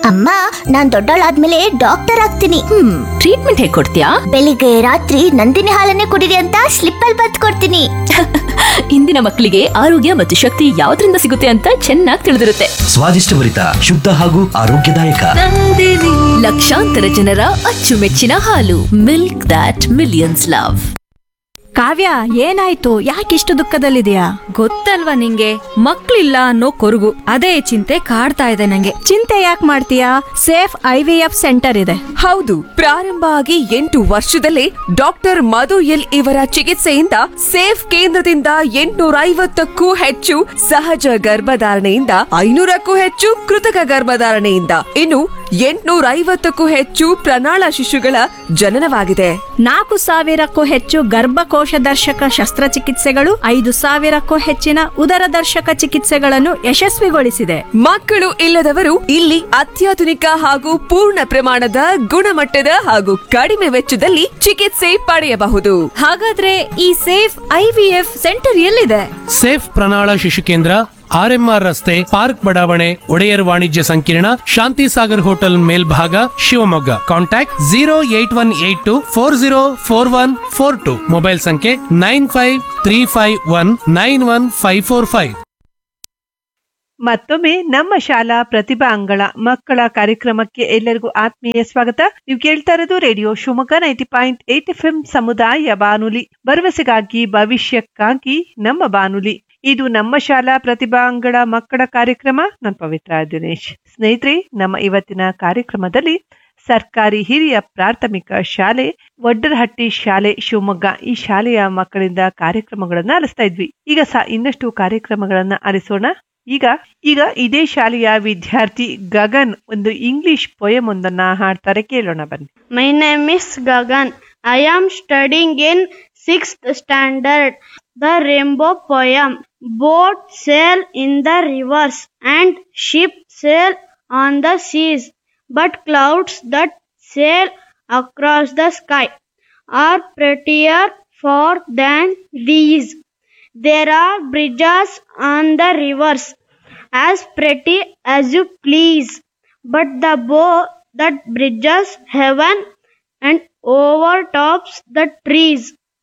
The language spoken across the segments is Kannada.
ಅಮ್ಮ ನಾನ್ ದೊಡ್ಡವಳಾದ್ಮೇಲೆ ಡಾಕ್ಟರ್ ಆಗ್ತೀನಿ ಹ್ಮ್ ಟ್ರೀಟ್ಮೆಂಟ್ ಹೇಗ್ ಕೊಡ್ತೀಯಾ ಬೆಳಿಗ್ಗೆ ರಾತ್ರಿ ನಂದಿನಿ ಹಾಲನ್ನೇ ಕುಡಿರಿ ಅಂತ ಸ್ಲಿಪ್ ಅಲ್ಲಿ ಬತ್ ಕೊಡ್ತೀನಿ ಇಂದಿನ ಮಕ್ಕಳಿಗೆ ಆರೋಗ್ಯ ಮತ್ತು ಶಕ್ತಿ ಯಾವ್ದ್ರಿಂದ ಸಿಗುತ್ತೆ ಅಂತ ಚೆನ್ನಾಗಿ ತಿಳಿದಿರುತ್ತೆ ಸ್ವಾದಿಷ್ಟಭರಿತ ಶುದ್ಧ ಹಾಗೂ ಆರೋಗ್ಯದಾಯಕ ಲಕ್ಷಾಂತರ ಜನರ ಅಚ್ಚುಮೆಚ್ಚಿನ ಹಾಲು milk that millions love Kavya ಏನಾಯ್ತು ಯಾಕಿಷ್ಟು ದುಃಖದಲ್ಲಿದೆಯಾ ಗೊತ್ತಲ್ವಾ ನಿಂಗೆ ಮಕ್ಳಿಲ್ಲ ಅನ್ನೋ ಕೊರಗು ಅದೇ ಚಿಂತೆ ಕಾಡ್ತಾ ಇದೆ ನಂಗೆ ಚಿಂತೆ ಯಾಕೆ ಮಾಡ್ತೀಯಾ Safe I V F center ಇದೆ ಹೌದು ಪ್ರಾರಂಭ ಆಗಿ ಎಂಟು ವರ್ಷದಲ್ಲೇ ಡಾಕ್ಟರ್ ಮಧು ಎಲ್ ಇವರ ಚಿಕಿತ್ಸೆಯಿಂದ ಸೇಫ್ ಕೇಂದ್ರದಿಂದ ಎಂಟುನೂರ ಐವತ್ತಕ್ಕೂ ಹೆಚ್ಚು ಸಹಜ ಗರ್ಭಧಾರಣೆಯಿಂದ ಐನೂರಕ್ಕೂ ಹೆಚ್ಚು ಕೃತಕ ಗರ್ಭಧಾರಣೆಯಿಂದ ಇನ್ನು ಎಂಟುನೂರ ಐವತ್ತಕ್ಕೂ ಹೆಚ್ಚು ಪ್ರಣಾಳ ಶಿಶುಗಳ ಜನನವಾಗಿದೆ ನಾಲ್ಕು ಸಾವಿರಕ್ಕೂ ಹೆಚ್ಚು ಗರ್ಭಕೋಶ ದರ್ಶಕ ಶಸ್ತ್ರಚಿಕಿತ್ಸೆಗಳು ಐದು ಸಾವಿರಕ್ಕೂ ಹೆಚ್ಚಿನ ಉದರ ದರ್ಶಕ ಚಿಕಿತ್ಸೆಗಳನ್ನು ಯಶಸ್ವಿಗೊಳಿಸಿದೆ ಮಕ್ಕಳು ಇಲ್ಲದವರು ಇಲ್ಲಿ ಅತ್ಯಾಧುನಿಕ ಹಾಗೂ ಪೂರ್ಣ ಪ್ರಮಾಣದ ಗುಣಮಟ್ಟದ ಹಾಗೂ ಕಡಿಮೆ ವೆಚ್ಚದಲ್ಲಿ ಚಿಕಿತ್ಸೆ ಪಡೆಯಬಹುದು ಹಾಗಾದ್ರೆ ಈ Safe I V F center ಎಲ್ಲಿದೆ ಸೇಫ್ ಪ್ರಣಾಳ ಶಿಶು ಕೇಂದ್ರ ಆರ್ಎಂಆರ್ ರಸ್ತೆ ಪಾರ್ಕ್ ಬಡಾವಣೆ ಒಡೆಯರ್ ವಾಣಿಜ್ಯ ಸಂಕೀರ್ಣ ಶಾಂತಿ ಸಾಗರ್ ಹೋಟೆಲ್ ಮೇಲ್ಭಾಗ Shivamogga contact zero eight one eight two four zero four one four two mobile ಸಂಖ್ಯೆ nine five three five one nine one five four five ಮತ್ತೊಮ್ಮೆ ನಮ್ಮ ಶಾಲಾ ಪ್ರತಿಭಾ ಅಂಗಳ ಮಕ್ಕಳ ಕಾರ್ಯಕ್ರಮಕ್ಕೆ ಎಲ್ಲರಿಗೂ ಆತ್ಮೀಯ ಸ್ವಾಗತ ನೀವು ಕೇಳ್ತಾ ಇರೋದು radio Shivamogga ninety point eight F ಸಮುದಾಯ ಬಾನುಲಿ ಭರವಸೆಗಾಗಿ ಭವಿಷ್ಯಕ್ಕಾಗಿ ನಮ್ಮ ಬಾನುಲಿ ಇದು ನಮ್ಮ ಶಾಲಾ ಪ್ರತಿಭಾ ಅಂಗಳ ಮಕ್ಕಳ ಕಾರ್ಯಕ್ರಮ ನಾನು ಪವಿತ್ರ ದಿನೇಶ್ ಸ್ನೇಹಿತರೆ ನಮ್ಮ ಇವತ್ತಿನ ಕಾರ್ಯಕ್ರಮದಲ್ಲಿ ಸರ್ಕಾರಿ ಹಿರಿಯ ಪ್ರಾಥಮಿಕ ಶಾಲೆ ವಡ್ಡರಹಟ್ಟಿ ಶಾಲೆ ಶಿವಮೊಗ್ಗ ಈ ಶಾಲೆಯ ಮಕ್ಕಳಿಂದ ಕಾರ್ಯಕ್ರಮಗಳನ್ನ ಆಲಿಸ್ತಾ ಇದ್ವಿ ಈಗ ಸಹ ಇನ್ನಷ್ಟು ಕಾರ್ಯಕ್ರಮಗಳನ್ನ ಆಲಿಸೋಣ ಈಗ ಈಗ ಇದೇ ಶಾಲೆಯ ವಿದ್ಯಾರ್ಥಿ ಗಗನ್ ಒಂದು ಇಂಗ್ಲಿಷ್ ಪೊಯಮ್ ಒಂದನ್ನ ಹಾಡ್ತಾರೆ ಕೇಳೋಣ ಬನ್ನಿ My name is Gagan. I am studying in sixth standard. The rainbow poem. Boat sail in the rivers and ship sail on the seas, but clouds that sail across the sky are prettier far than these. There are bridges on the rivers, as pretty as you please, but the bow that bridges heaven and overtops the trees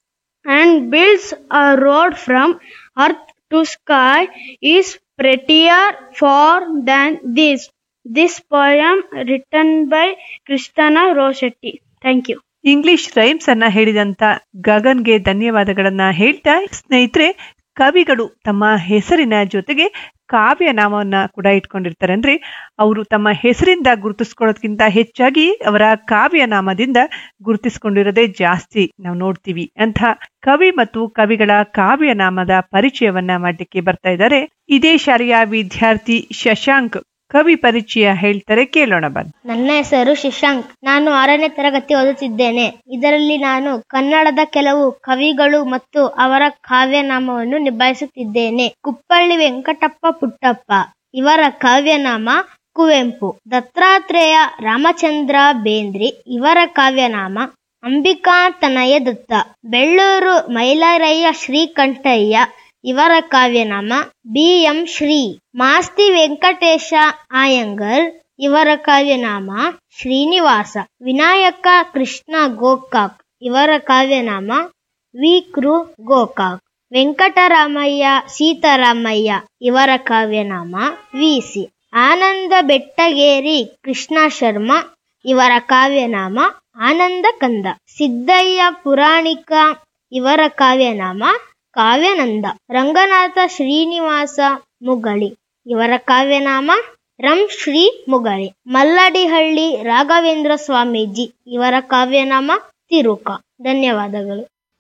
and builds a road from earth to sky is prettier far than this. This poem written by Kristana Rossetti. Thank you. English rhymes ಅನ್ನ ಹೇಳಿದಂತ ಗಗನ್ಗೆ ಧನ್ಯವಾದಗಳನ್ನ ಹೇಳ್ತಾ ಸ್ನೇಹಿತರೆ ಕವಿಗಳು ತಮ್ಮ ಹೆಸರಿನ ಜೊತೆಗೆ ಕಾವ್ಯ ನಾಮವನ್ನ ಕೂಡ ಇಟ್ಕೊಂಡಿರ್ತಾರೆ ಅಂದ್ರೆ ಅವರು ತಮ್ಮ ಹೆಸರಿಂದ ಗುರುತಿಸ್ಕೊಳ್ಳೋದಕ್ಕಿಂತ ಹೆಚ್ಚಾಗಿ ಅವರ ಕಾವ್ಯ ನಾಮದಿಂದ ಗುರುತಿಸ್ಕೊಂಡಿರೋದೇ ಜಾಸ್ತಿ ನಾವು ನೋಡ್ತೀವಿ ಅಂತ ಕವಿ ಮತ್ತು ಕವಿಗಳ ಕಾವ್ಯ ನಾಮದ ಪರಿಚಯವನ್ನ ಮಾಡಲಿಕ್ಕೆ ಬರ್ತಾ ಇದ್ದಾರೆ ಇದೇ ಶಾಲೆಯ ವಿದ್ಯಾರ್ಥಿ ಶಶಾಂಕ್ ಕವಿ ಪರಿಚಯ ಹೇಳ್ತಾರೆ ಕೇಳೋಣ ಬನ್ನಿ ನನ್ನ ಹೆಸರು ಶಶಾಂಕ್ ನಾನು ಆರನೇ ತರಗತಿ ಓದುತ್ತಿದ್ದೇನೆ ಇದರಲ್ಲಿ ನಾನು ಕನ್ನಡದ ಕೆಲವು ಕವಿಗಳು ಮತ್ತು ಅವರ ಕಾವ್ಯನಾಮವನ್ನು ನಿಭಾಯಿಸುತ್ತಿದ್ದೇನೆ ಕುಪ್ಪಳ್ಳಿ ವೆಂಕಟಪ್ಪ ಪುಟ್ಟಪ್ಪ ಇವರ ಕಾವ್ಯನಾಮ ಕುವೆಂಪು ದತ್ತಾತ್ರೇಯ ರಾಮಚಂದ್ರ ಬೇಂದ್ರಿ ಇವರ ಕಾವ್ಯನಾಮ ಅಂಬಿಕಾ ತನಯ ದತ್ತ ಬೆಳ್ಳೂರು ಮೈಲಾರಯ್ಯ ಶ್ರೀಕಂಠಯ್ಯ ಇವರ ಕಾವ್ಯನಾಮ ಬಿ ಎಂ ಶ್ರೀ ಮಾಸ್ತಿ ವೆಂಕಟೇಶ ಆಯಂಗರ್ ಇವರ ಕಾವ್ಯನಾಮ ಶ್ರೀನಿವಾಸ ವಿನಾಯಕ ಕೃಷ್ಣ ಗೋಕಾಕ್ ಇವರ ಕಾವ್ಯನಾಮ ವಿ ಕೃ ಗೋಕಾಕ್ ವೆಂಕಟರಾಮಯ್ಯ ಸೀತಾರಾಮಯ್ಯ ಇವರ ಕಾವ್ಯನಾಮ ವಿ ಸಿ ಆನಂದ ಬೆಟ್ಟಗೇರಿ ಕೃಷ್ಣ ಶರ್ಮಾ ಇವರ ಕಾವ್ಯನಾಮ ಆನಂದ ಕಂದ ಸಿದ್ದಯ್ಯ ಪುರಾಣಿಕ ಇವರ ಕಾವ್ಯನಾಮ ಕಾವ್ಯನಂದ ರಂಗನಾಥ ಶ್ರೀನಿವಾಸ ಮುಗಳಿ ಇವರ ಕಾವ್ಯನಾಮ ರಂ ಶ್ರೀ ಮುಗಳಿ ಮಲ್ಲಡಿಹಳ್ಳಿ ರಾಘವೇಂದ್ರ ಸ್ವಾಮೀಜಿ ಇವರ ಕಾವ್ಯನಾಮ ತಿರುಕ ಧನ್ಯವಾದಗಳು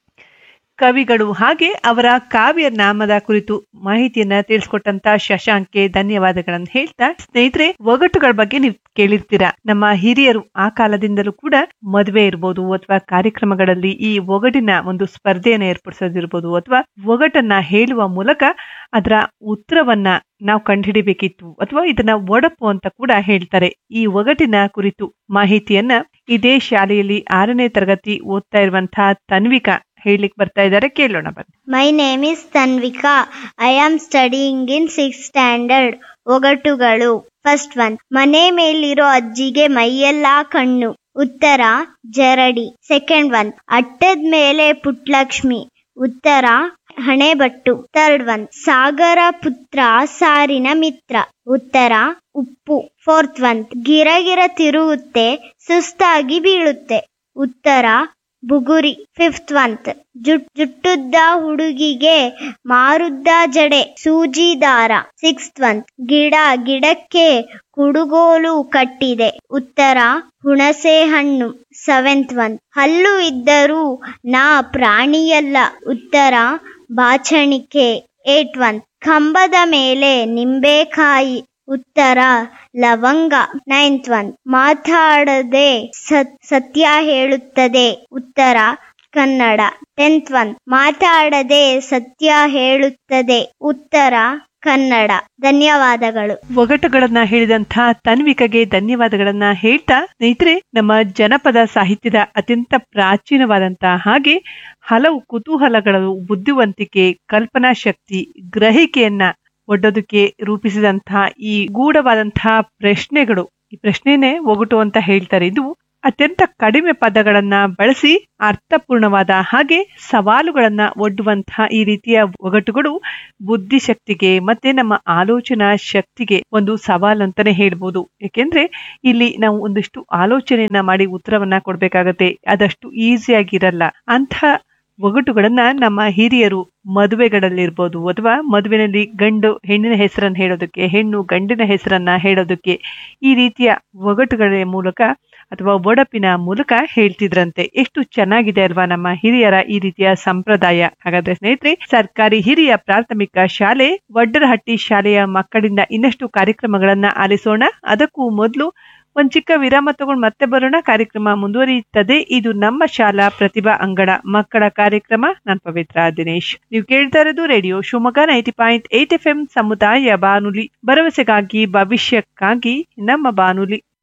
ಕವಿಗಳು ಹಾಗೆ ಅವರ ಕಾವ್ಯ ನಾಮದ ಕುರಿತು ಮಾಹಿತಿಯನ್ನ ತಿಳಿಸ್ಕೊಟ್ಟಂತ ಶಶಾಂಕ್ಗೆ ಧನ್ಯವಾದಗಳನ್ನು ಹೇಳ್ತಾ ಸ್ನೇಹಿತರೆ ಒಗಟುಗಳ ಬಗ್ಗೆ ನೀವು ಕೇಳಿರ್ತೀರಾ ನಮ್ಮ ಹಿರಿಯರು ಆ ಕಾಲದಿಂದಲೂ ಕೂಡ ಮದುವೆ ಇರ್ಬೋದು ಅಥವಾ ಕಾರ್ಯಕ್ರಮಗಳಲ್ಲಿ ಈ ಒಗಟಿನ ಒಂದು ಸ್ಪರ್ಧೆಯನ್ನ ಏರ್ಪಡಿಸೋದಿರ್ಬೋದು ಅಥವಾ ಒಗಟನ್ನ ಹೇಳುವ ಮೂಲಕ ಅದರ ಉತ್ತರವನ್ನ ನಾವು ಕಂಡುಹಿಡಿಬೇಕಿತ್ತು ಅಥವಾ ಇದನ್ನ ಒಡಪು ಅಂತ ಕೂಡ ಹೇಳ್ತಾರೆ ಈ ಒಗಟಿನ ಕುರಿತು ಮಾಹಿತಿಯನ್ನ ಇದೇ ಶಾಲೆಯಲ್ಲಿ ಆರನೇ ತರಗತಿ ಓದ್ತಾ ಇರುವಂತಹ ತನ್ವಿಕಾ ಹೇಳಲಿಕ್ಕೆ ಬರ್ತಾ ಇದ್ದಾರೆ ಕೇಳೋಣ ಬನ್ನಿ my name is Tanvika I am studying in six standard ಒಗಟುಗಳು ಫಸ್ಟ್ ಒನ್ ಮನೆ ಮೇಲಿರೋ ಅಜ್ಜಿಗೆ ಮೈಯೆಲ್ಲ ಕಣ್ಣು ಉತ್ತರ ಜರಡಿ ಸೆಕೆಂಡ್ ಒನ್ ಅಟ್ಟದ ಮೇಲೆ ಪುಟ್ಲಕ್ಷ್ಮಿ ಉತ್ತರ ಹಣೆಬಟ್ಟು ಥರ್ಡ್ ಒನ್ ಸಾಗರ ಪುತ್ರ ಸಾರಿನ ಮಿತ್ರ ಉತ್ತರ ಉಪ್ಪು ಫೋರ್ತ್ ಒನ್ ಗಿರಗಿರ ತಿರುಗುತ್ತೆ ಸುಸ್ತಾಗಿ ಬೀಳುತ್ತೆ ಉತ್ತರ ಬುಗುರಿ ಫಿಫ್ತ್ ಒಂತ್ ಜುಟ್ ಜುಟ್ಟುದ್ದ ಹುಡುಗಿಗೆ ಮಾರುದ್ದ ಜಡೆ ಸೂಜಿ ದಾರ ಸಿಕ್ಸ್ತ್ ಒಂತ್ ಗಿಡ ಗಿಡಕ್ಕೆ ಕುಡುಗೋಲು ಕಟ್ಟಿದೆ ಉತ್ತರ ಹುಣಸೆ ಹಣ್ಣು ಸೆವೆಂತ್ ಒನ್ ಹಲ್ಲು ಇದ್ದರೂ ನಾ ಪ್ರಾಣಿಯಲ್ಲ ಉತ್ತರ ಬಾಚಣಿಕೆ ಏಟ್ ಒನ್ ಕಂಬದ ಮೇಲೆ ನಿಂಬೆಕಾಯಿ ಉತ್ತರ ಲವಂಗ ನೈನ್ತ್ ಒನ್ ಮಾತಾಡದೆ ಸತ್- ಸತ್ಯ ಹೇಳುತ್ತದೆ ಉತ್ತರ ಕನ್ನಡ ಟೆಂತ್ ಒನ್ ಮಾತಾಡದೆ ಸತ್ಯ ಹೇಳುತ್ತದೆ ಉತ್ತರ ಕನ್ನಡ ಧನ್ಯವಾದಗಳು ಒಗಟುಗಳನ್ನ ಹೇಳಿದಂಥ ತನ್ವಿಕಗೆ ಧನ್ಯವಾದಗಳನ್ನ ಹೇಳ್ತಾ ಸ್ನೇಹಿತರೆ ನಮ್ಮ ಜನಪದ ಸಾಹಿತ್ಯದ ಅತ್ಯಂತ ಪ್ರಾಚೀನವಾದಂತಹ ಹಾಗೆ ಹಲವು ಕುತೂಹಲಗಳು ಬುದ್ಧಿವಂತಿಕೆ ಕಲ್ಪನಾ ಶಕ್ತಿ ಗ್ರಹಿಕೆಯನ್ನ ಒಡ್ಡೋದಕ್ಕೆ ರೂಪಿಸಿದಂತಹ ಈ ಗೂಢವಾದಂತಹ ಪ್ರಶ್ನೆಗಳು ಈ ಪ್ರಶ್ನೆನೇ ಒಗಟು ಅಂತ ಹೇಳ್ತಾರೆ ಇದು ಅತ್ಯಂತ ಕಡಿಮೆ ಪದಗಳನ್ನ ಬಳಸಿ ಅರ್ಥಪೂರ್ಣವಾದ ಹಾಗೆ ಸವಾಲುಗಳನ್ನ ಒಡ್ಡುವಂತಹ ಈ ರೀತಿಯ ಒಗಟುಗಳು ಬುದ್ಧಿಶಕ್ತಿಗೆ ಮತ್ತೆ ನಮ್ಮ ಆಲೋಚನಾ ಶಕ್ತಿಗೆ ಒಂದು ಸವಾಲು ಅಂತಾನೆ ಹೇಳ್ಬೋದು ಯಾಕೆಂದ್ರೆ ಇಲ್ಲಿ ನಾವು ಒಂದಿಷ್ಟು ಆಲೋಚನೆಯನ್ನ ಮಾಡಿ ಉತ್ತರವನ್ನ ಕೊಡ್ಬೇಕಾಗತ್ತೆ ಅದಷ್ಟು ಈಸಿಯಾಗಿರಲ್ಲ ಅಂಥ ಒಗಟುಗಳನ್ನ ನಮ್ಮ ಹಿರಿಯರು ಮದುವೆಗಳಲ್ಲಿರ್ಬೋದು ಅಥವಾ ಮದುವೆನಲ್ಲಿ ಗಂಡು ಹೆಣ್ಣಿನ ಹೆಸರನ್ನ ಹೇಳೋದಕ್ಕೆ ಹೆಣ್ಣು ಗಂಡಿನ ಹೆಸರನ್ನ ಹೇಳೋದಕ್ಕೆ ಈ ರೀತಿಯ ಒಗಟುಗಳ ಮೂಲಕ ಅಥವಾ ಒಡಪಿನ ಮೂಲಕ ಹೇಳ್ತಿದ್ರಂತೆ ಎಷ್ಟು ಚೆನ್ನಾಗಿದೆ ಅಲ್ವಾ ನಮ್ಮ ಹಿರಿಯರ ಈ ರೀತಿಯ ಸಂಪ್ರದಾಯ ಹಾಗಾದ್ರೆ ಸ್ನೇಹಿತರೆ ಸರ್ಕಾರಿ ಹಿರಿಯ ಪ್ರಾಥಮಿಕ ಶಾಲೆ ವಡ್ಡರಹಟ್ಟಿ ಶಾಲೆಯ ಮಕ್ಕಳಿಂದ ಇನ್ನಷ್ಟು ಕಾರ್ಯಕ್ರಮಗಳನ್ನ ಆಲಿಸೋಣ ಅದಕ್ಕೂ ಮೊದಲು ಒಂದ್ ಚಿಕ್ಕ ವಿರಾಮ ತಗೊಂಡು ಮತ್ತೆ ಬರೋಣ ಕಾರ್ಯಕ್ರಮ ಮುಂದುವರಿಯುತ್ತದೆ ಇದು ನಮ್ಮ ಶಾಲಾ ಪ್ರತಿಭಾ ಅಂಗಣ ಮಕ್ಕಳ ಕಾರ್ಯಕ್ರಮ ನಾನ್ ಪವಿತ್ರ ದಿನೇಶ್ ನೀವು ಕೇಳ್ತಾ ಇರೋದು radio Shivamogga ninety point eight F M ಸಮುದಾಯ ಬಾನುಲಿ ಭರವಸೆಗಾಗಿ ಭವಿಷ್ಯಕ್ಕಾಗಿ ನಮ್ಮ ಬಾನುಲಿ